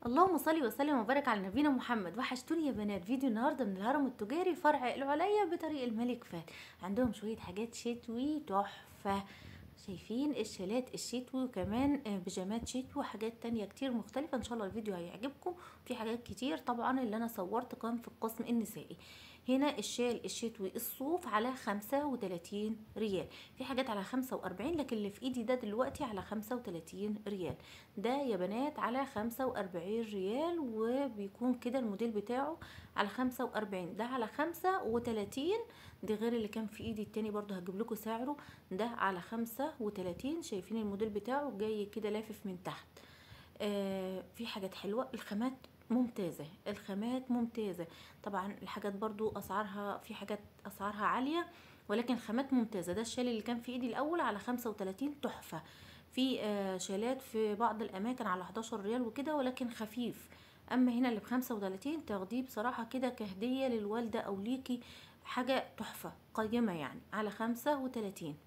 اللهم صل وسلم وبارك على نبينا محمد وحشتوني يا بنات فيديو النهارده من الهرم التجاري فرع العليا بطريق الملك فهد عندهم شويه حاجات شتوي تحفه شايفين الشالات الشتوي وكمان آه، بيجامات شتوي وحاجات تانية كتير مختلفة ان شاء الله الفيديو هيعجبكم في حاجات كتير طبعا اللي انا صورت كان في القسم النسائي هنا الشال الشتوي الصوف على خمسة وتلاتين ريال في حاجات على خمسة وأربعين لكن اللي في ايدي ده دلوقتي على خمسة وتلاتين ريال ده يا بنات على خمسة وأربعين ريال وبيكون كده الموديل بتاعه على خمسة وأربعين ده على خمسة وتلاتين ده غير اللي كان في ايدي التاني برضو هجيب لكم سعره ده على خمسة وتلاتين شايفين الموديل بتاعه جاي كده لافف من تحت آه في حاجات حلوة الخامات ممتازة الخامات ممتازة طبعا الحاجات برضو اسعارها في حاجات اسعارها عالية ولكن خامات ممتازة ده الشال اللي كان في ايدي الاول على خمسة وتلاتين تحفة في آه شالات في بعض الاماكن على 11 ريال وكده ولكن خفيف اما هنا اللي بخمسة وتلاتين تاخديه بصراحة كده كهدية للوالدة او ليكي حاجة تحفة قيمة يعني على خمسة وتلاتين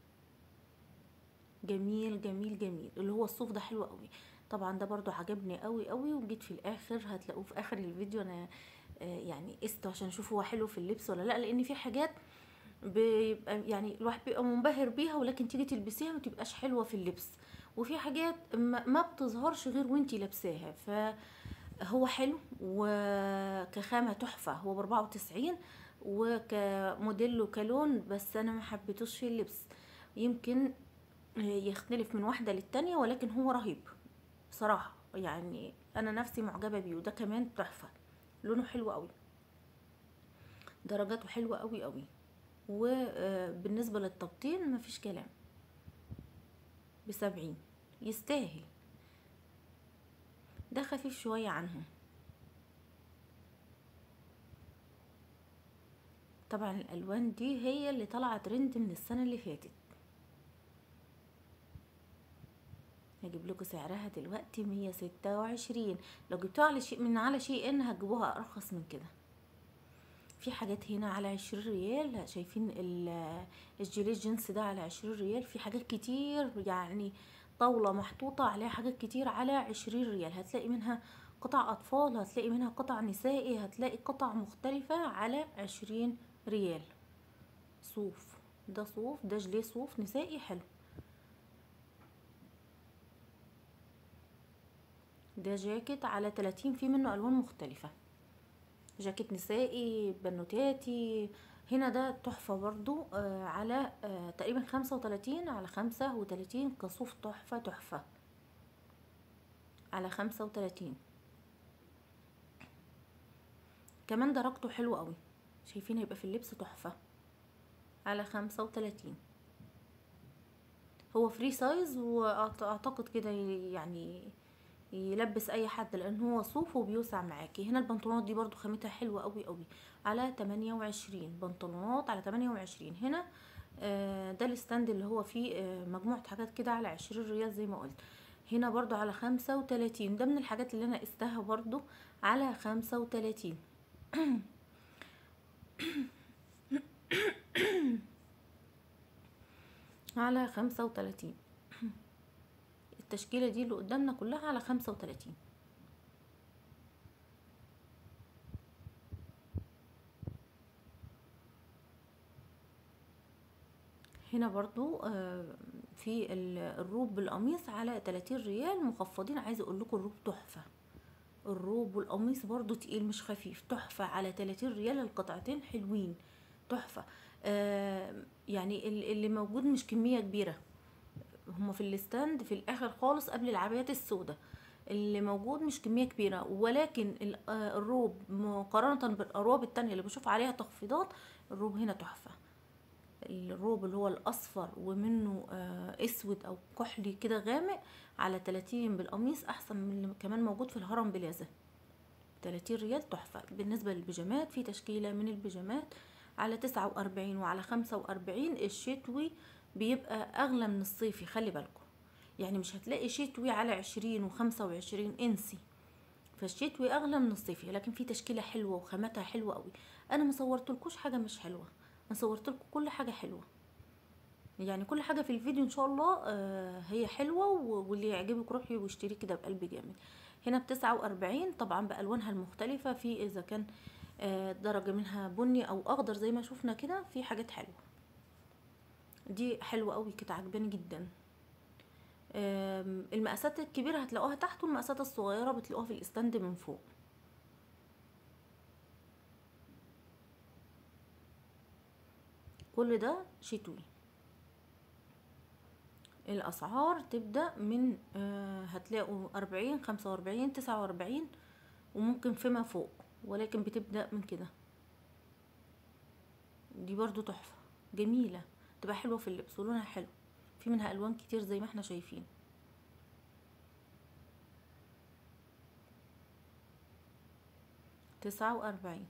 جميل جميل جميل اللي هو الصوف ده حلو قوي طبعا ده برضو عجبني قوي قوي وجيت في الاخر هتلاقوه في اخر الفيديو انا آه، يعني قسته عشان اشوف هو حلو في اللبس ولا لا لان في حاجات بيبقى يعني الواحد بيبقى منبهر بيها ولكن تيجي تلبسيها ما تبقاش حلوه في اللبس وفي حاجات ما ما بتظهرش غير وانتي لابساها فهو حلو وكخامه تحفه هو ب 94 وكموديل وكلون بس انا ما حبيتوش في اللبس يمكن يختلف من واحده للتانية ولكن هو رهيب صراحه يعني انا نفسي معجبه بيه وده كمان تحفه لونه حلو قوي درجاته حلوه قوي قوي وبالنسبه للتبطين مفيش كلام بسبعين يستاهل ده خفيف شويه عنهم طبعا الالوان دي هي اللي طالعه ترند من السنه اللي فاتت هجيب لكم سعرها دلوقتي مية ستة وعشرين لو جبتوها على شيء من على شيء ان هتجيبوها ارخص من كده في حاجات هنا على عشرين ريال شايفين ال- الجيلي جينز ده على عشرين ريال في حاجات كتير يعني طاولة محطوطة عليها حاجات كتير على عشرين ريال هتلاقي منها قطع أطفال هتلاقي منها قطع نسائي هتلاقي قطع مختلفة على عشرين ريال صوف ده صوف ده جليه صوف نسائي حلو ده جاكيت على 30 في منه الوان مختلفة جاكيت نسائي بنوتاتي هنا ده تحفة برضو آه على آه تقريبا خمسة وتلاتين على خمسة وتلاتين كصوف تحفة تحفة على خمسة وتلاتين كمان درجته حلوة قوي شايفين هيبقى في اللبس تحفة على خمسة وتلاتين هو فري سايز واعتقد كده يعني يلبس اي حد لان هو صوف وبيوسع معاكي هنا البنطلونات دي برضو خامتها حلوة قوي قوي على 28 بنطلونات على 28 هنا آه، ده الستاند اللي هو فيه آه، مجموعة حاجات كده على 20 ريال زي ما قلت هنا برضو على 35 ده من الحاجات اللي انا قستها برضو على 35 على 35 التشكيلة دي اللي قدامنا كلها على خمسة وتلاتين هنا برضو آه، في ال- الروب بالقميص على 30 ريال مخفضين عايزه اقول لكم الروب تحفه الروب والقميص برضو تقيل مش خفيف تحفه على 30 ريال القطعتين حلوين تحفه آه، يعني ال- اللي موجود مش كميه كبيره هما في الستاند في الاخر خالص قبل العبايات السوداء اللي موجود مش كميه كبيره ولكن ال- آه، الروب مقارنه بالارواب التانية اللي بشوف عليها تخفيضات الروب هنا تحفه الروب اللي هو الاصفر ومنه آه، اسود او كحلي كده غامق على 30 بالقميص احسن من اللي كمان موجود في الهرم بلازا 30 ريال تحفة بالنسبة للبيجامات في تشكيلة من البيجامات على 49 وعلى 45 الشتوي بيبقى أغلى من الصيفي خلي بالكم يعني مش هتلاقي شتوي على 20 وخمسة وعشرين انسي فالشتوي أغلى من الصيفي لكن في تشكيلة حلوة وخامتها حلوة قوي أنا ما صورتلكوش حاجة مش حلوة أنا صورتلكوا كل حاجة حلوة يعني كل حاجة في الفيديو ان شاء الله آه، هي حلوة و- واللي يعجبك روحي واشتري كده بقلب جامد هنا بتسعة وأربعين طبعا بألوانها المختلفة في إذا كان آه، درجة منها بني أو أخضر زي ما شفنا كده في حاجات حلوة دي حلوة قوي كانت عجباني جدا آم، المقاسات الكبيرة هتلاقوها تحت والمقاسات الصغيرة بتلاقوها في الاستند من فوق كل ده شتوي الأسعار تبدأ من آه، هتلاقوا أربعين خمسة وأربعين تسعة وأربعين وممكن فيما فوق ولكن بتبدأ من كده دي برضو تحفة جميلة تبقى حلوة في اللبس ولونها حلو في منها ألوان كتير زي ما احنا شايفين تسعة وأربعين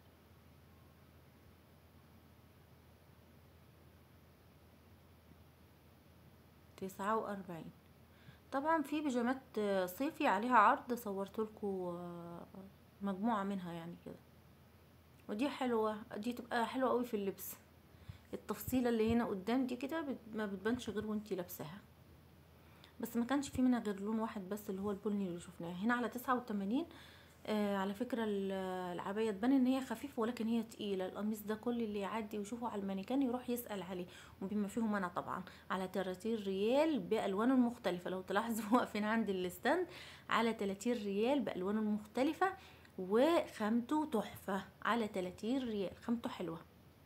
تسعة وأربعين طبعا في بيجامات آه، صيفي عليها عرض صورتلكوا آه، مجموعة منها يعني كده ودي حلوة دي تبقى حلوة قوي في اللبس التفصيلة اللي هنا قدام دي كده بت- ما بتبانش غير وانتي لابساها بس ما كانش في منها غير لون واحد بس اللي هو البني اللي شفناه هنا على تسعة وتمانين آه على فكرة ال- العباية تبان ان هي خفيفة ولكن هي تقيلة القميص ده كل اللي يعدي ويشوفه على المانيكان يروح يسأل عليه وبما فيهم انا طبعا على 30 ريال بألوانه المختلفة لو تلاحظوا واقفين عند الستاند على 30 ريال بألوانه المختلفة وخامته تحفة على 30 ريال خامته حلوة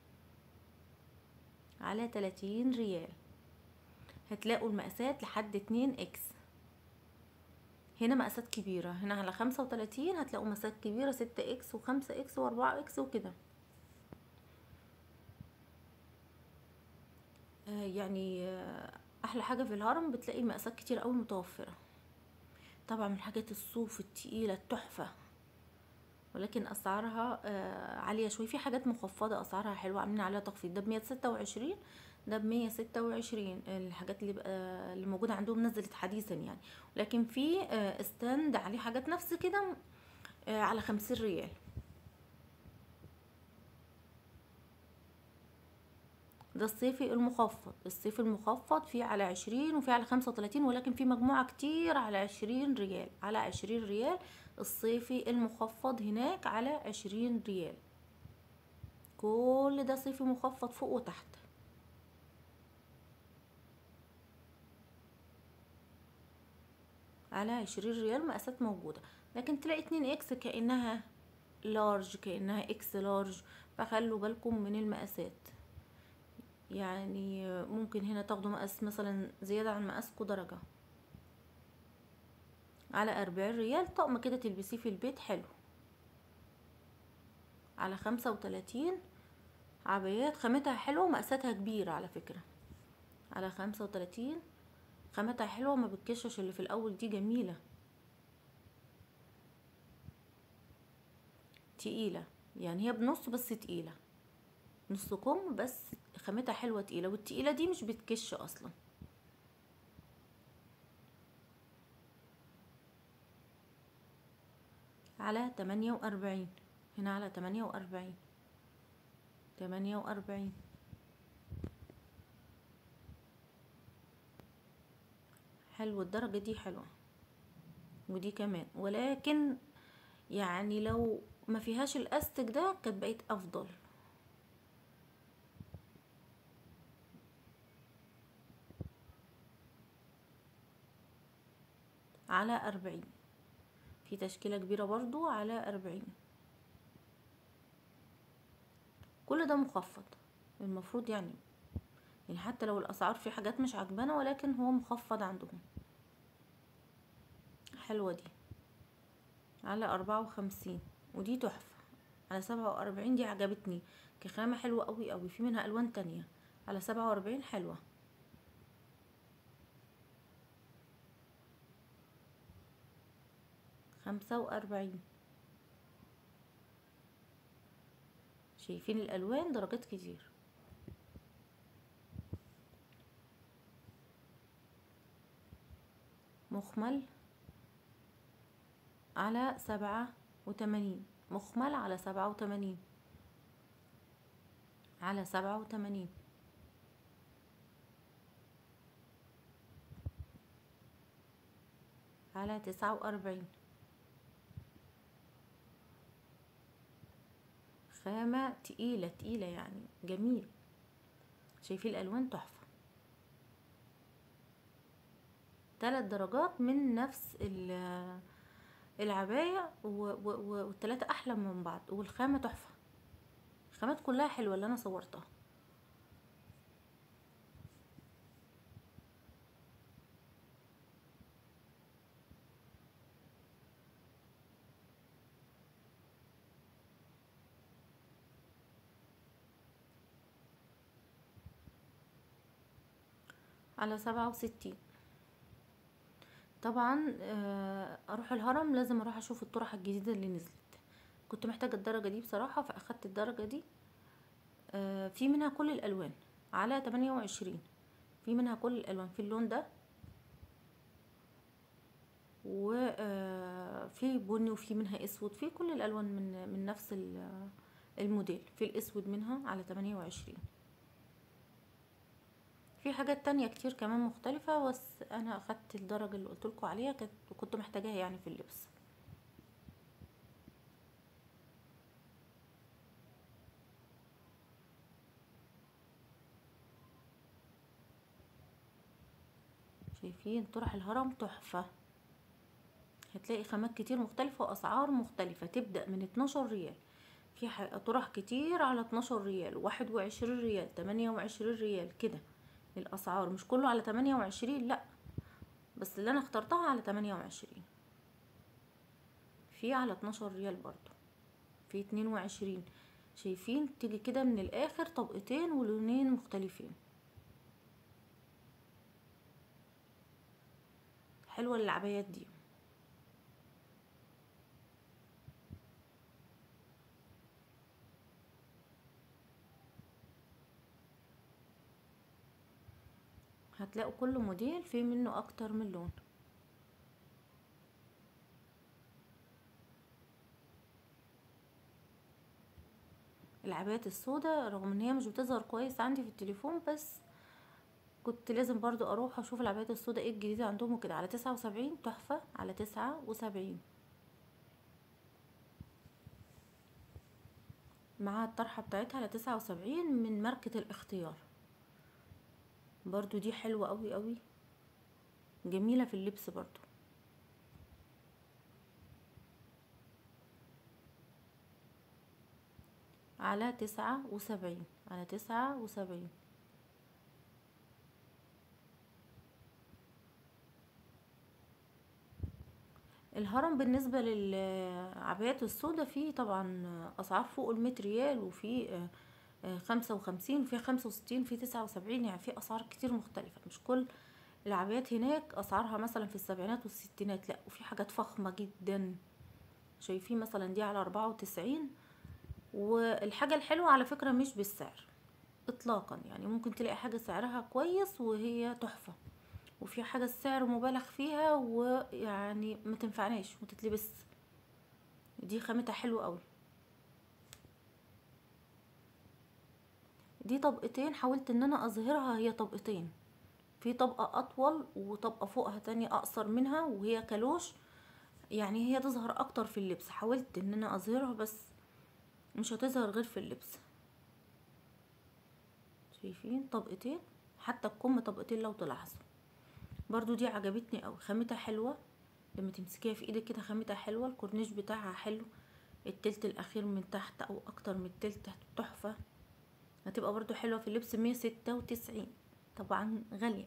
على 30 ريال هتلاقوا المقاسات لحد 2 اكس هنا مقاسات كبيرة هنا على خمسة وتلاتين هتلاقوا مقاسات كبيرة ستة اكس وخمسة اكس واربعة اكس وكده آه يعني آه احلى حاجة في الهرم بتلاقي مقاسات كتير قوي متوفرة طبعا من الحاجات الصوف التقيلة التحفة ولكن اسعارها آه عالية شوية في حاجات مخفضة اسعارها حلوة عاملين عليها تخفيض ده بمية ستة وعشرين ده بمية ستة وعشرين الحاجات اللي بقى اللي موجودة عندهم نزلت حديثا يعني لكن في آه ستاند عليه حاجات نفس كده آه على خمسين ريال ده الصيفي المخفض الصيفي المخفض فيه على عشرين وفيه على خمسة وتلاتين ولكن في مجموعة كتير على عشرين ريال على عشرين ريال الصيفي المخفض هناك على عشرين ريال كل ده صيفي مخفض فوق وتحت على عشرين ريال مقاسات موجودة لكن تلاقي اتنين اكس كأنها لارج كأنها اكس لارج فخلوا بالكم من المقاسات يعني ممكن هنا تاخدوا مقاس مثلا زيادة عن مقاسكوا درجة على أربعين ريال طقم كده تلبسيه في البيت حلو على خمسة وتلاتين عبايات خامتها حلوة ومقاساتها كبيرة على فكرة على خمسة وتلاتين خامتها حلوة ما بتكشش اللي في الأول دي جميلة تقيلة يعني هي بنص بس تقيلة نص كم بس خامتها حلوة تقيلة والتقيلة دي مش بتكش أصلا على تمانية وأربعين هنا على تمانية وأربعين تمانية وأربعين حلو الدرجة دي حلوة ودي كمان ولكن يعني لو ما فيهاش الاستك ده كانت بقيت افضل على أربعين في تشكيلة كبيرة برضو على أربعين كل ده مخفض المفروض يعني يعني حتى لو الأسعار في حاجات مش عجبانة ولكن هو مخفض عندهم حلوة دي على أربعة وخمسين ودي تحفة على سبعة وأربعين دي عجبتني كخامة حلوة قوي قوي في منها ألوان تانية على سبعة وأربعين حلوة خمسة وأربعين شايفين الألوان درجات كتير مخمل على سبعة وتمانين مخمل على سبعة وتمانين على سبعة وتمانين على تسعة وأربعين خامة تقيلة تقيلة يعني جميل شايفين الالوان تحفة ثلاث درجات من نفس العباية والتلاتة احلى من بعض والخامة تحفة الخامات كلها حلوة اللي انا صورتها على سبعة وستين طبعا آه، اروح الهرم لازم اروح اشوف الطرح الجديدة اللي نزلت كنت محتاجة الدرجة دي بصراحة فاخدت الدرجة دي آه، في منها كل الالوان على تمانية وعشرين في منها كل الالوان في اللون ده وفي بني وفي منها اسود في كل الالوان من من نفس الموديل في الاسود منها على تمانية وعشرين في حاجات تانية كتير كمان مختلفة بس انا اخدت الدرجة اللي قلتلكوا عليها كنت كنت محتاجاها يعني في اللبس شايفين طرح الهرم تحفة هتلاقي خامات كتير مختلفة واسعار مختلفة تبدأ من اتناشر ريال في طرح كتير على اتناشر ريال واحد وعشرين ريال تمانية وعشرين ريال كده الاسعار مش كله على تمانية وعشرين لا بس اللي انا اخترتها على تمانية وعشرين في على اتناشر ريال برضو في اتنين وعشرين شايفين تيجي كده من الاخر طبقتين ولونين مختلفين حلوة العبايات دي هتلاقوا كل موديل فيه منه اكتر من لون العبايات السوداء رغم ان هي مش بتظهر كويس عندي في التليفون بس كنت لازم برضو اروح اشوف العبايات السوداء ايه الجديدة عندهم وكده على تسعة وسبعين تحفة على تسعة وسبعين مع الطرحة بتاعتها على تسعة وسبعين من ماركة الاختيار برضو دي حلوة قوي قوي جميلة في اللبس برضو على تسعة وسبعين على تسعة وسبعين الهرم بالنسبة للعبايات السوداء فيه طبعا اسعار فوق المتر ريال وفي خمسة وخمسين وفي خمسة وستين في تسعة وسبعين يعني في اسعار كتير مختلفة مش كل العبايات هناك اسعارها مثلا في السبعينات والستينات لا وفي حاجات فخمة جدا شايفين مثلا دي على اربعة وتسعين والحاجة الحلوة على فكرة مش بالسعر اطلاقا يعني ممكن تلاقي حاجة سعرها كويس وهي تحفة وفي حاجة السعر مبالغ فيها ويعني ما تنفعناش وتتلبس دي خامتها حلوة قوي دي طبقتين حاولت ان انا اظهرها هي طبقتين في طبقة اطول وطبقة فوقها تانية اقصر منها وهي كالوش يعني هي تظهر اكتر في اللبس حاولت ان انا اظهرها بس مش هتظهر غير في اللبس شايفين طبقتين حتى الكم طبقتين لو تلاحظوا برضو دي عجبتني اوي خامتها حلوة لما تمسكيها في ايدك كده خامتها حلوة الكورنيش بتاعها حلو التلت الاخير من تحت او اكتر من التلت تحفة هتبقى برضو حلوة في اللبس مية ستة وتسعين طبعا غالية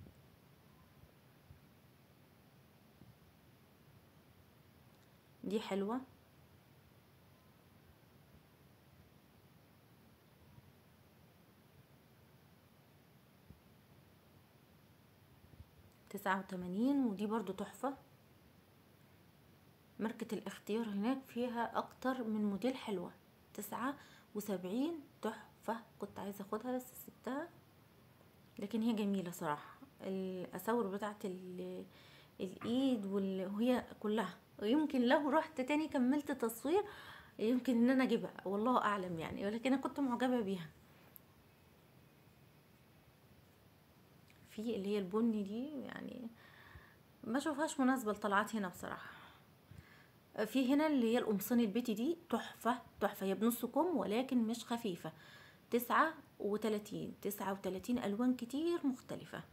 دي حلوة تسعة وتمانين ودي برضو تحفة ماركة الاختيار هناك فيها اكتر من موديل حلوة تسعة وسبعين تحفة كنت عايزة اخدها بس سبتها لكن هي جميلة صراحة الاساور بتاعت الايد وهي كلها ويمكن لو رحت تاني كملت تصوير يمكن ان انا اجيبها والله اعلم يعني ولكن انا كنت معجبة بيها في اللي هي البني دي يعني ما اشوفهاش مناسبة لطلعات هنا بصراحة في هنا اللي هي القمصان البيتي دي تحفة تحفة هي بنص كم ولكن مش خفيفة تسعة وتلاتين تسعة وتلاتين ألوان كتير مختلفة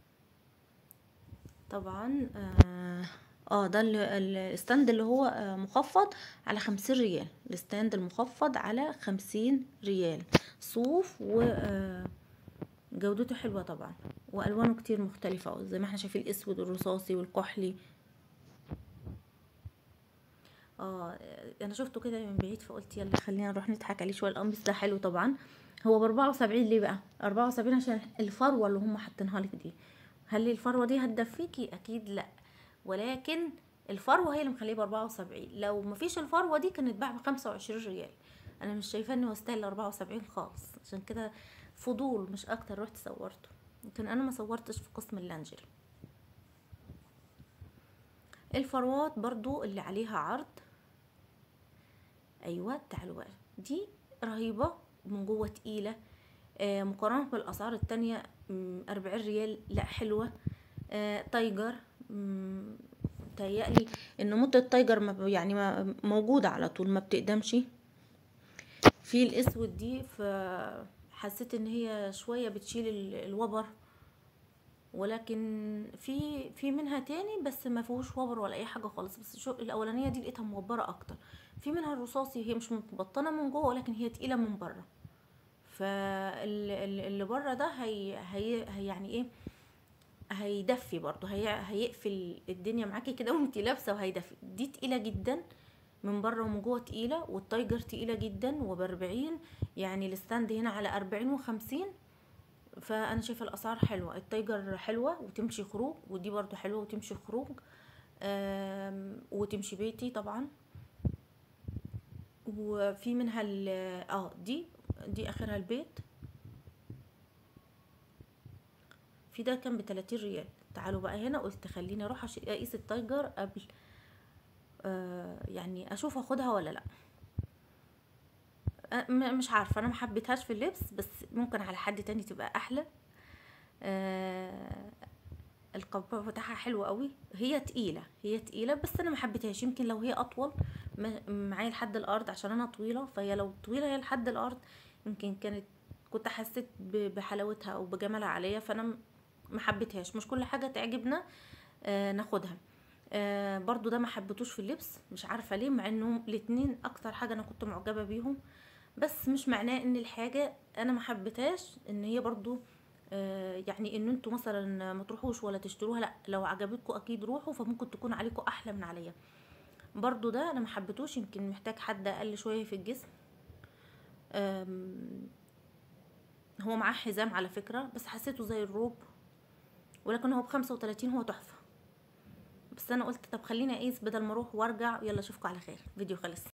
طبعا اه, آه ده ال- ال- الستاند اللي هو آه مخفض على خمسين ريال الستاند المخفض على خمسين ريال صوف و آه جودته حلوة طبعا والوانه كتير مختلفة زي ما احنا شايفين الاسود والرصاصي والكحلي اه انا شفته كده من بعيد فقلت يلا خلينا نروح نضحك عليه شويه القميص ده حلو طبعا هو باربعة وسبعين ليه بقى اربعة وسبعين عشان الفروه اللي هم حاطينها لك دي هل الفروه دي هتدفيكي اكيد لا ولكن الفروه هي اللي مخليه باربعة وسبعين لو مفيش الفروه دي كانت باع بخمسة وعشرين ريال انا مش شايفاه انه يستاهل اربعة وسبعين خالص عشان كده فضول مش اكتر رحت صورته لكن انا ما صورتش في قسم اللانجري الفروات برضو اللي عليها عرض ايوه تعالوا بقى دي رهيبه من جوه تقيله آه مقارنه بالاسعار التانية مم، أربعين ريال لا حلوه آه تايجر مم، متهيألي ان مدة تايجر ما ب- يعني ما موجودة على طول ما بتقدمش في الاسود دي فحسيت ان هي شوية بتشيل ال- الوبر ولكن في في منها تاني بس ما فيهوش وبر ولا اي حاجه خالص بس شو الاولانيه دي لقيتها موبره اكتر في منها الرصاصي هي مش متبطنه من جوه ولكن هي تقيله من بره فاللي بره ده هي, هي, هي يعني ايه هيدفي برضه هي هيقفل الدنيا معاكي كده وانتي لابسه وهيدفي دي تقيله جدا من بره ومن جوه تقيله والتايجر تقيله جدا وبأربعين يعني الستاند هنا على أربعين وخمسين فانا شايفه الاسعار حلوه التايجر حلوه وتمشي خروج ودي برضو حلوه وتمشي خروج آم، وتمشي بيتي طبعا وفي منها ال اه دي دي اخرها البيت في ده كان بتلاتين ريال تعالوا بقى هنا قلت خليني اروح أش- اقيس التايجر قبل آه يعني اشوف اخدها ولا لا أه، م- مش عارفه انا ما حبيتهاش في اللبس بس ممكن على حد تاني تبقى احلى آه القبعة بتاعها حلو قوي هي تقيلة هي تقيلة بس انا ما حبيتهاش يمكن لو هي اطول ما- معايا لحد الارض عشان انا طويلة فهي لو طويلة هي لحد الارض يمكن كانت كنت حسيت ب- بحلاوتها او بجمالها عليا فانا م- ما حبيتهاش مش كل حاجة تعجبنا آه ناخدها آه برضو ده ما حبيتوش في اللبس مش عارفة ليه مع انهم الاتنين اكتر حاجة انا كنت معجبة بيهم بس مش معناه ان الحاجة انا ما حبيتهاش ان هي برضو آه، يعني ان انتوا مثلا ما تروحوش ولا تشتروها لا لو عجبتكم اكيد روحوا فممكن تكون عليكم احلى من عليا برضو ده انا ما حبيتوش يمكن محتاج حد اقل شويه في الجسم آم، هو معاه حزام على فكره بس حسيته زي الروب ولكن هو بخمسة وتلاتين هو تحفه بس انا قلت طب خليني اقيس بدل ما اروح وارجع يلا اشوفكم على خير فيديو خلص